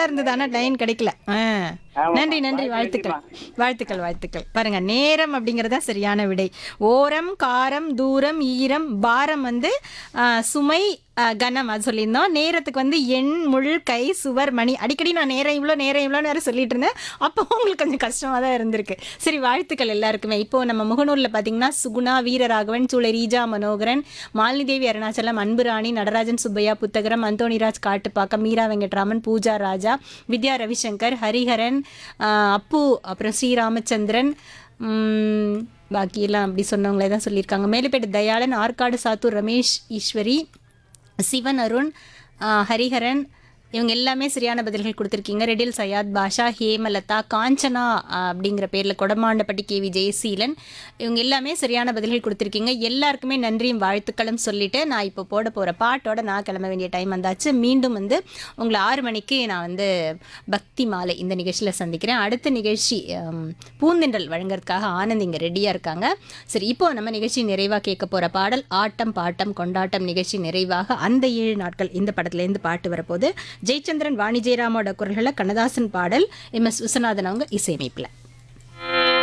இருந்தது ஆனா லைன் கிடைக்கல ஆ. ஆமா. நன்றி நன்றி வாழ்த்துக்கள் வாழ்த்துக்கள் வாழ்த்துக்கள் பாருங்க நேரம் அப்படிங்கறதா சரியான விடை ஓரம் காரம் தூரம் ஈரம் பாரம் வந்து ஆ, சுமை ஆ, கனம் அது சொல்லியிருந்தோம் நேரத்துக்கு வந்து எண் முள் கை சுவர் மணி அடிக்கடி நான் நேரம் இவ்வளோ நேரம் இவ்வளோ நேரம் சொல்லிட்டு இருந்தேன் அப்போ உங்களுக்கு கொஞ்சம் கஷ்டமாக தான் இருந்திருக்கு சரி வாழ்த்துக்கள் எல்லாருக்குமே இப்போ நம்ம முகநூலில் பார்த்தீங்கன்னா சுகுணா வீரராகவன் சூளை ரீஜா மனோகரன் மாலினி தேவி அருணாச்சலம் அன்புராணி நடராஜன் சுப்பையா புத்தகரம் அந்தோணிராஜ் காட்டுப்பாக்கம் மீரா வெங்கட்ராமன் பூஜா ராஜா வித்யா ரவிசங்கர் ஹரிஹரன் ஆஹ் அப்பு அப்புறம் ஸ்ரீராமச்சந்திரன் உம், பாக்கியெல்லாம் அப்படி சொன்னவங்களே தான் சொல்லியிருக்காங்க மேலுப்பேட்டு தயாளன் ஆற்காடு சாத்தூர் ரமேஷ் ஈஸ்வரி சிவன் அருண் ஆஹ் ஹரிஹரன் இவங்க எல்லாமே சரியான பதில்கள் கொடுத்துருக்கீங்க ரெடில் சையாத் பாஷா ஹேமலதா காஞ்சனா ஆஹ் அப்படிங்கிற பேரில் கொடமாண்டப்பட்டி கேவி ஜெயசீலன் இவங்க எல்லாமே சரியான பதில்கள் கொடுத்துருக்கீங்க எல்லாருக்குமே நன்றியும் வாழ்த்துக்களும் சொல்லிட்டு நான் இப்போ போட போகிற பாட்டோட நான் கிளம்ப வேண்டிய டைம் வந்தாச்சு மீண்டும் வந்து உங்களை ஆறு மணிக்கு நான் வந்து பக்தி மாலை இந்த நிகழ்ச்சியில் சந்திக்கிறேன் அடுத்த நிகழ்ச்சி ஆம், பூந்தென்றல் வழங்குறதுக்காக ஆனந்த் இங்கே ரெடியாக இருக்காங்க சரி இப்போ நம்ம நிகழ்ச்சி நிறைவாக கேட்க போகிற பாடல் ஆட்டம் பாட்டம் கொண்டாட்டம் நிகழ்ச்சி நிறைவாக அந்த ஏழு நாட்கள் இந்த படத்துலேருந்து பாட்டு வரப்போது ஜெயச்சந்திரன் வாணி ஜெயராமோட குரல்களில் கண்ணதாசன் பாடல் எம் எஸ் விஸ்வநாதன் அவங்க இசையமைப்பில்